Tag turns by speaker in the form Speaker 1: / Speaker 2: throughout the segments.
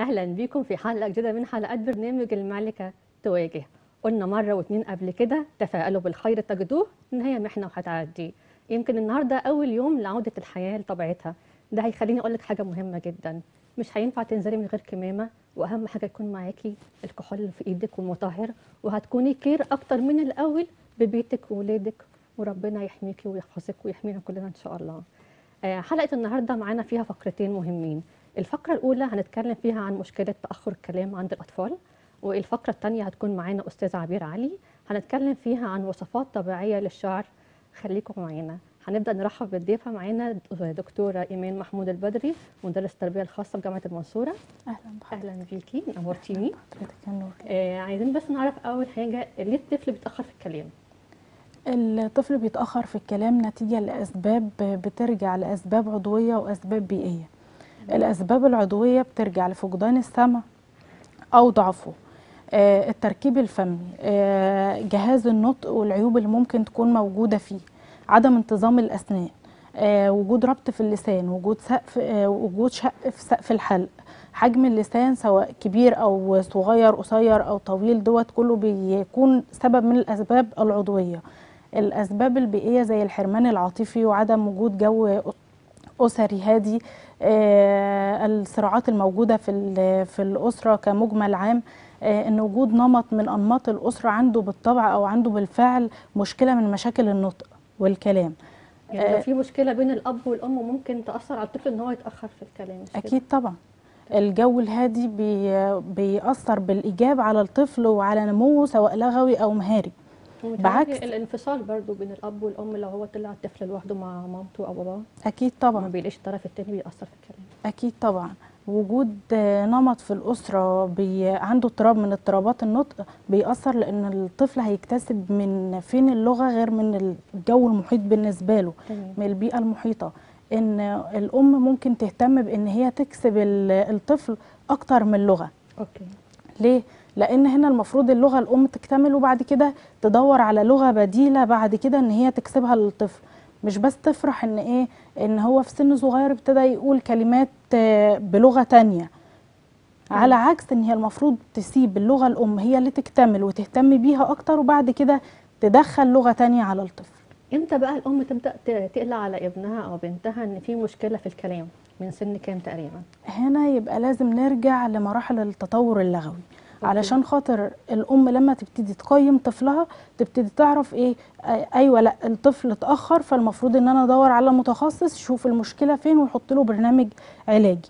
Speaker 1: اهلا بيكم في حلقه جديده من حلقات برنامج الملكه تواجه قلنا مره واتنين قبل كده تفائلوا بالخير تجدوه ان هي محنه وهتعدي يمكن النهارده اول يوم لعوده الحياه لطبيعتها ده هيخليني اقول لك حاجه مهمه جدا مش هينفع تنزلي من غير كمامه واهم حاجه يكون معاكي الكحول اللي في ايدك والمطهر وهتكوني كير اكتر من الاول ببيتك وولادك وربنا يحميكي ويحفظك ويحمينا كلنا ان شاء الله آه، حلقه النهارده معانا فيها فقرتين مهمين الفقرة الأولى هنتكلم فيها عن مشكلة تأخر الكلام عند الأطفال والفقرة الثانية هتكون معانا أستاذ عبير علي هنتكلم فيها عن وصفات طبيعية للشعر خليكم معانا هنبدأ نرحب بالضيفة معانا دكتورة إيمان محمود البدري مدرس التربية الخاصة بجامعة المنصورة
Speaker 2: اهلا بحضرتك
Speaker 1: أهلا بيكي نورتيني
Speaker 2: حضرتك يا نور
Speaker 1: آه عايزين بس نعرف أول حاجة ليه الطفل بيتأخر في الكلام
Speaker 2: الطفل بيتاخر في الكلام نتيجه لاسباب بترجع لاسباب عضويه واسباب بيئيه الاسباب العضويه بترجع لفقدان السمع او ضعفه آه، التركيب الفمي آه، جهاز النطق والعيوب اللي ممكن تكون موجوده فيه عدم انتظام الاسنان آه، وجود ربط في اللسان وجود سقف آه، وجود شق في سقف الحلق حجم اللسان سواء كبير او صغير قصير او طويل دوت كله بيكون سبب من الاسباب العضويه الاسباب البيئيه زي الحرمان العاطفي وعدم وجود جو اسري هادي آه، الصراعات الموجوده في ال- في الاسره كمجمل عام آه، ان وجود نمط من انماط الاسره عنده بالطبع او عنده بالفعل مشكله من مشاكل النطق والكلام
Speaker 1: يعني
Speaker 2: آه.
Speaker 1: لو في مشكلة بين الأب والأم ممكن تأثر على الطفل إن هو يتأخر في الكلام مش كده؟
Speaker 2: اكيد طبعا الجو الهادي بي بيأثر بالإيجاب على الطفل وعلى نموه سواء لغوي أو مهاري
Speaker 1: ومتهيألي
Speaker 2: بعكس-
Speaker 1: الانفصال برضو بين الأب والأم لو هو طلع الطفل لوحده مع مامته أو باباه
Speaker 2: أكيد
Speaker 1: ما
Speaker 2: طبعا
Speaker 1: بيلاقيش الطرف التاني بيأثر في الكلام
Speaker 2: أكيد طبعا وجود آه، نمط في الأسرة بي عنده اضطراب من اضطرابات النطق بيأثر لأن الطفل هيكتسب من فين اللغة غير من الجو المحيط بالنسبة له
Speaker 1: تمام
Speaker 2: من البيئة المحيطة إن الأم ممكن تهتم بإن هي تكسب ال- الطفل أكتر من لغة
Speaker 1: أوكي
Speaker 2: ليه؟ لأن هنا المفروض اللغة الأم تكتمل وبعد كده تدور على لغة بديلة بعد كده إن هي تكسبها للطفل مش بس تفرح إن إيه إن هو في سن صغير ابتدى يقول كلمات آه، بلغة تانية على عكس إن هي المفروض تسيب اللغة الأم هي اللي تكتمل وتهتم بيها أكتر وبعد كده تدخل لغة تانية على الطفل
Speaker 1: امتى بقى الأم تبدأ ت- تقلق على ابنها أو بنتها إن في مشكلة في الكلام من سن كام تقريبا؟
Speaker 2: هنا يبقى لازم نرجع لمراحل التطور اللغوي علشان خاطر الام لما تبتدي تقيم طفلها تبتدي تعرف ايه آه، ايوه لا الطفل اتاخر فالمفروض ان انا ادور على متخصص يشوف المشكله فين ويحط له برنامج علاجي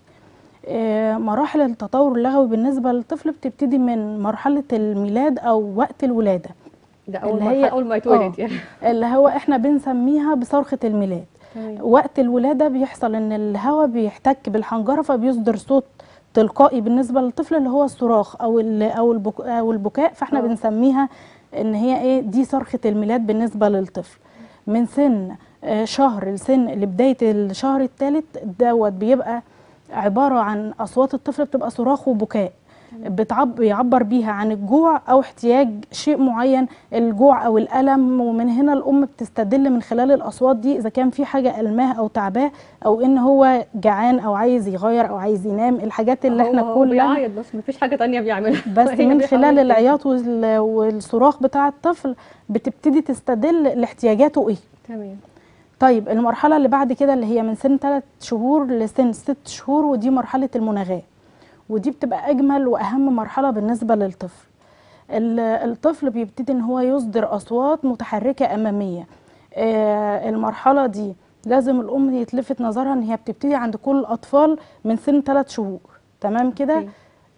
Speaker 2: آه، مراحل التطور اللغوي بالنسبه للطفل بتبتدي من مرحله الميلاد او وقت الولاده
Speaker 1: ده أول
Speaker 2: اللي
Speaker 1: ما
Speaker 2: هي-
Speaker 1: أول ما يتولد
Speaker 2: آه.
Speaker 1: يعني
Speaker 2: اللي هو احنا بنسميها بصرخه الميلاد
Speaker 1: تمام
Speaker 2: وقت الولادة بيحصل ان الهواء بيحتك بالحنجرة فبيصدر صوت تلقائي بالنسبة للطفل اللي هو الصراخ او ال- او البك او البكاء فاحنا
Speaker 1: آه.
Speaker 2: بنسميها ان هي ايه دي صرخة الميلاد بالنسبة للطفل من سن آه، شهر لسن لبداية الشهر الثالث دوت بيبقى عبارة عن أصوات الطفل بتبقى صراخ وبكاء بتعب بيعبر بيها عن الجوع او احتياج شيء معين الجوع او الالم ومن هنا الام بتستدل من خلال الاصوات دي اذا كان في حاجه الماه او تعباه او ان هو جعان او عايز يغير او عايز ينام الحاجات اللي احنا
Speaker 1: هو- هو
Speaker 2: كلنا
Speaker 1: بيعيط بس مفيش حاجة تانية بيعملها
Speaker 2: بس
Speaker 1: هي
Speaker 2: من
Speaker 1: بيحاول
Speaker 2: خلال
Speaker 1: كده.
Speaker 2: العياط وال- والصراخ بتاع الطفل بتبتدي تستدل لاحتياجاته ايه
Speaker 1: تمام
Speaker 2: طيب المرحله اللي بعد كده اللي هي من سن 3 شهور لسن 6 شهور ودي مرحله المناغاه ودي بتبقى اجمل واهم مرحله بالنسبه للطفل ال- الطفل بيبتدي ان هو يصدر اصوات متحركه اماميه آه، المرحله دي لازم الام يتلفت نظرها ان هي بتبتدي عند كل الاطفال من سن 3 شهور تمام كده
Speaker 1: أوكي.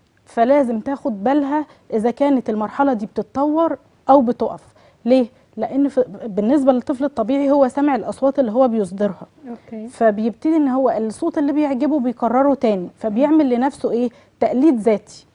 Speaker 2: فلازم تاخد بالها اذا كانت المرحله دي بتتطور او بتقف ليه لان في بالنسبه للطفل الطبيعي هو سامع الاصوات اللي هو بيصدرها
Speaker 1: أوكي
Speaker 2: فبيبتدي ان هو الصوت اللي بيعجبه بيكرره تاني فبيعمل لنفسه ايه تقليد ذاتي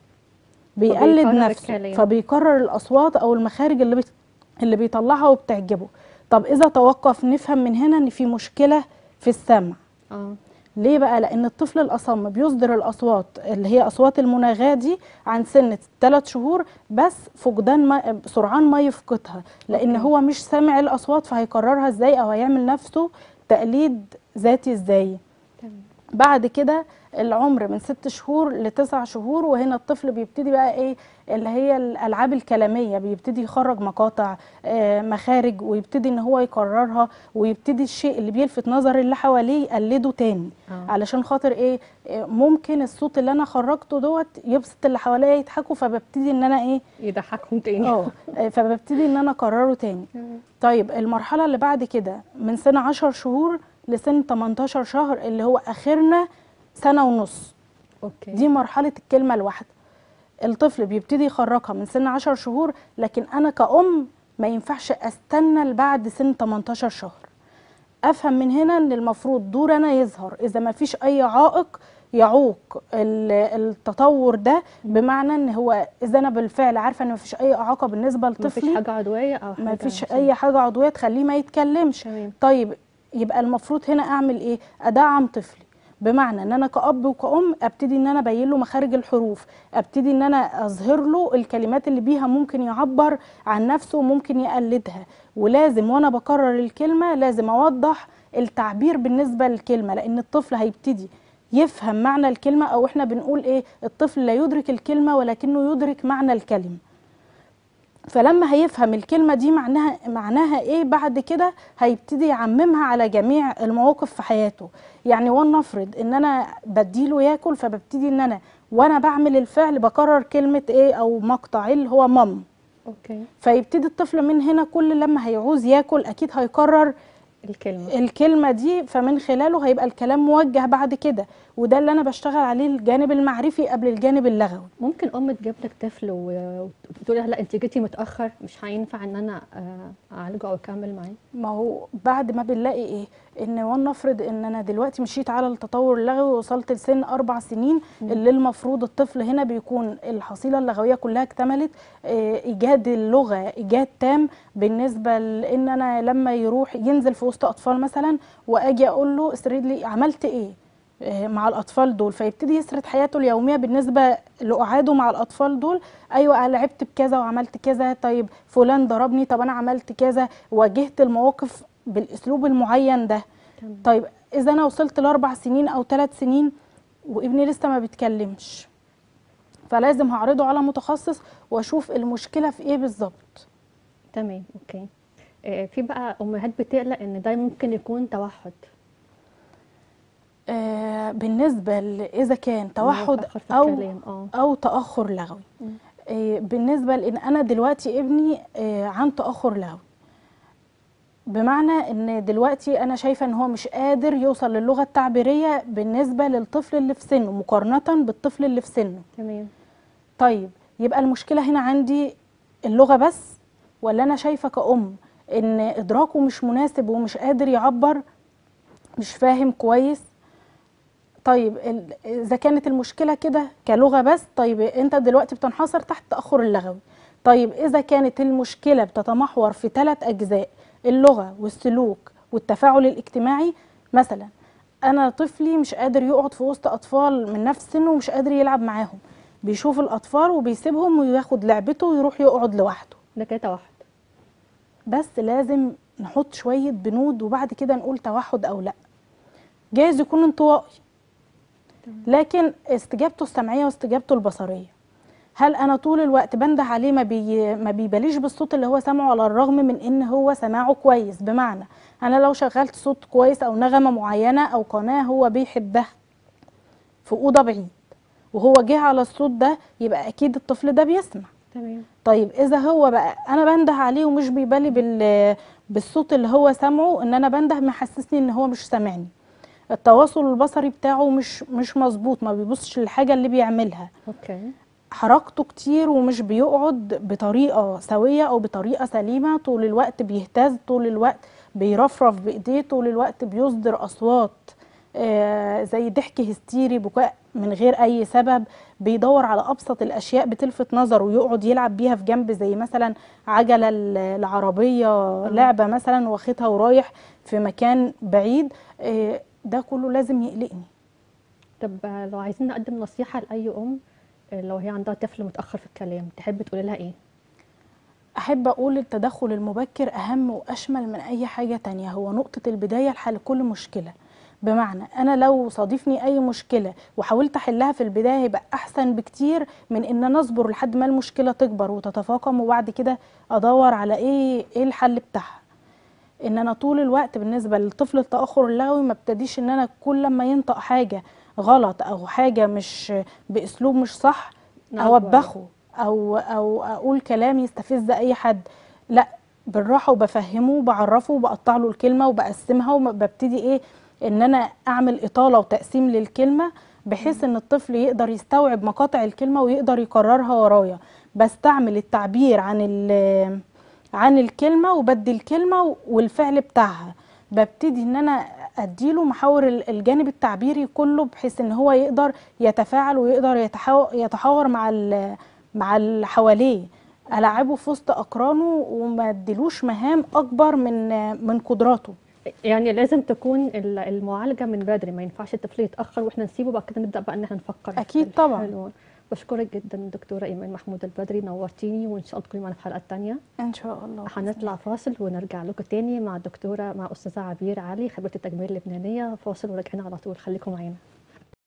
Speaker 2: بيقلد
Speaker 1: فبيكرر
Speaker 2: نفسه
Speaker 1: الكلام.
Speaker 2: فبيكرر الاصوات او المخارج اللي بي... اللي بيطلعها وبتعجبه طب اذا توقف نفهم من هنا ان في مشكله في السمع
Speaker 1: اه
Speaker 2: ليه بقى لان الطفل الاصم بيصدر الاصوات اللي هي اصوات المناغاه دي عن سن 3 شهور بس فقدان ما سرعان ما يفقدها لان
Speaker 1: أوكي.
Speaker 2: هو مش سامع الاصوات فهيكررها ازاي او هيعمل نفسه تقليد ذاتي ازاي
Speaker 1: تمام
Speaker 2: بعد كده العمر من ست شهور لتسع شهور وهنا الطفل بيبتدي بقى ايه اللي هي الالعاب الكلاميه بيبتدي يخرج مقاطع آه، مخارج ويبتدي ان هو يكررها ويبتدي الشيء اللي بيلفت نظر اللي حواليه يقلده تاني
Speaker 1: آه.
Speaker 2: علشان خاطر ايه آه، ممكن الصوت اللي انا خرجته دوت يبسط اللي حواليا يضحكوا فببتدي ان انا ايه
Speaker 1: يضحكهم تاني
Speaker 2: اه آه، فببتدي ان انا اكرره تاني طيب المرحله اللي بعد كده من سن 10 شهور لسن 18 شهر اللي هو اخرنا سنه ونص
Speaker 1: اوكي
Speaker 2: دي مرحله الكلمه الواحده الطفل بيبتدي يخرجها من سن 10 شهور لكن انا كأم ما ينفعش استنى لبعد سن 18 شهر افهم من هنا ان المفروض دور انا يظهر اذا ما فيش اي عائق يعوق ال- التطور ده بمعنى ان هو اذا انا بالفعل عارفه ان ما فيش اي اعاقه بالنسبه
Speaker 1: مفيش
Speaker 2: لطفلي
Speaker 1: حاجه عضويه او حاجه
Speaker 2: ما فيش
Speaker 1: نفسية.
Speaker 2: اي حاجه عضويه تخليه ما يتكلمش
Speaker 1: تمام
Speaker 2: طيب يبقى المفروض هنا اعمل ايه ادعم طفلي بمعنى ان انا كأب وكأم ابتدي ان انا ابين له مخارج الحروف ابتدي ان انا اظهر له الكلمات اللي بيها ممكن يعبر عن نفسه وممكن يقلدها ولازم وانا بكرر الكلمه لازم اوضح التعبير بالنسبه للكلمه لان الطفل هيبتدي يفهم معنى الكلمه او احنا بنقول ايه الطفل لا يدرك الكلمه ولكنه يدرك معنى الكلمه فلما هيفهم الكلمة دي معناها معناها ايه بعد كده هيبتدي يعممها على جميع المواقف في حياته يعني ولنفرض ان انا بديله ياكل فببتدي ان انا وانا بعمل الفعل بكرر كلمة ايه او مقطع إيه اللي هو مام
Speaker 1: اوكي
Speaker 2: فيبتدي الطفل من هنا كل لما هيعوز ياكل اكيد هيكرر
Speaker 1: الكلمه
Speaker 2: الكلمة دي فمن خلاله هيبقى الكلام موجه بعد كده وده اللي انا بشتغل عليه الجانب المعرفي قبل الجانب اللغوي
Speaker 1: ممكن ام تجيب لك طفل و- وتقول لها لا انت جيتي متاخر مش هينفع ان انا آه، اعالجه او اكمل معاه
Speaker 2: ما هو بعد ما بنلاقي ايه ان ولنفرض ان انا دلوقتي مشيت على التطور اللغوي ووصلت لسن اربع سنين اللي المفروض الطفل هنا بيكون الحصيله اللغويه كلها اكتملت آه، ايجاد اللغه ايجاد تام بالنسبه لان انا لما يروح ينزل في وسط اطفال مثلا واجي اقول له اسرد لي عملت ايه آه، مع الاطفال دول فيبتدي يسرد حياته اليوميه بالنسبه لقعاده مع الاطفال دول ايوه أنا لعبت بكذا وعملت كذا طيب فلان ضربني طب انا عملت كذا واجهت المواقف بالاسلوب المعين ده
Speaker 1: تمام.
Speaker 2: طيب اذا انا وصلت لاربع سنين او ثلاث سنين وابني لسه ما بيتكلمش فلازم هعرضه على متخصص واشوف المشكله في ايه بالظبط
Speaker 1: تمام اوكي آه، في بقى امهات بتقلق ان ده ممكن يكون توحد
Speaker 2: آه بالنسبه ل- اذا كان
Speaker 1: إن هو
Speaker 2: توحد
Speaker 1: اتأخر في
Speaker 2: او
Speaker 1: الكلام اه
Speaker 2: او تاخر لغوي
Speaker 1: مم.
Speaker 2: آه، بالنسبه لان انا دلوقتي ابني آه، عن تاخر لغوي بمعنى ان دلوقتي انا شايفه ان هو مش قادر يوصل للغه التعبيريه بالنسبه للطفل اللي في سنه مقارنه بالطفل اللي في سنه
Speaker 1: تمام
Speaker 2: طيب يبقى المشكله هنا عندي اللغه بس ولا انا شايفه كأم ان ادراكه مش مناسب ومش قادر يعبر مش فاهم كويس طيب ال- اذا كانت المشكله كده كلغه بس طيب انت دلوقتي بتنحصر تحت التاخر اللغوي طيب اذا كانت المشكله بتتمحور في ثلاث اجزاء اللغه والسلوك والتفاعل الاجتماعي مثلا انا طفلي مش قادر يقعد في وسط اطفال من نفس سنه ومش قادر يلعب معاهم بيشوف الاطفال وبيسيبهم وياخد لعبته ويروح يقعد لوحده
Speaker 1: ده كده توحد
Speaker 2: بس لازم نحط شويه بنود وبعد كده نقول توحد او لا جايز يكون انطوائي لكن استجابته السمعيه واستجابته البصريه هل انا طول الوقت بنده عليه ما بي ما بيباليش بالصوت اللي هو سامعه على الرغم من ان هو سماعه كويس بمعنى انا لو شغلت صوت كويس او نغمه معينه او قناه هو بيحبها في اوضه بعيد وهو جه على الصوت ده يبقى اكيد الطفل ده بيسمع
Speaker 1: تمام
Speaker 2: طيب اذا هو بقى انا بنده عليه ومش بيبالي بال بالصوت اللي هو سامعه ان انا بنده محسسني ان هو مش سامعني التواصل البصري بتاعه مش مش مظبوط ما بيبصش للحاجه اللي بيعملها
Speaker 1: اوكي
Speaker 2: حركته كتير ومش بيقعد بطريقه سويه او بطريقه سليمه طول الوقت بيهتز طول الوقت بيرفرف بايديه طول الوقت بيصدر اصوات آه، زي ضحك هستيري بكاء من غير اي سبب بيدور على ابسط الاشياء بتلفت نظره ويقعد يلعب بيها في جنب زي مثلا عجله ال- العربيه لعبه مثلا واخدها ورايح في مكان بعيد آه، ده كله لازم يقلقني
Speaker 1: طب آه، لو عايزين نقدم نصيحه لاي ام آه، لو هي عندها طفل متاخر في الكلام تحب تقولي لها ايه
Speaker 2: أحب أقول التدخل المبكر أهم وأشمل من أي حاجة تانية هو نقطة البداية لحل كل مشكلة بمعنى انا لو صادفني اي مشكله وحاولت احلها في البدايه هيبقى احسن بكتير من ان انا اصبر لحد ما المشكله تكبر وتتفاقم وبعد كده ادور على ايه ايه الحل بتاعها ان انا طول الوقت بالنسبه للطفل التاخر اللغوي ما ابتديش ان انا كل لما ينطق حاجه غلط او حاجه مش باسلوب مش صح
Speaker 1: نعبره.
Speaker 2: اوبخه او او اقول كلام يستفز اي حد لا بالراحه وبفهمه وبعرفه وبقطع له الكلمه وبقسمها وببتدي ايه ان انا اعمل اطاله وتقسيم للكلمه بحيث ان الطفل يقدر يستوعب مقاطع الكلمه ويقدر يكررها ورايا بستعمل التعبير عن ال- عن الكلمه وبدي الكلمه والفعل بتاعها ببتدي ان انا اديله محاور ال- الجانب التعبيري كله بحيث ان هو يقدر يتفاعل ويقدر يتحاو- يتحاور مع ال- مع اللي حواليه العبه في وسط اقرانه وما اديلوش مهام اكبر من من قدراته
Speaker 1: يعني لازم تكون ال- المعالجه من بدري ما ينفعش الطفل يتاخر واحنا نسيبه بعد كده نبدا بقى ان احنا نفكر
Speaker 2: أكيد
Speaker 1: حلو.
Speaker 2: طبعاً.
Speaker 1: حلو. بشكرك جدا دكتوره ايمان محمود البدري نورتيني وان شاء الله تكوني معانا في حلقات تانية
Speaker 2: ان شاء الله
Speaker 1: هنطلع فاصل ونرجع لكم تاني مع الدكتوره مع استاذه عبير علي خبره التجميل اللبنانيه فاصل وراجعين على طول خليكم معانا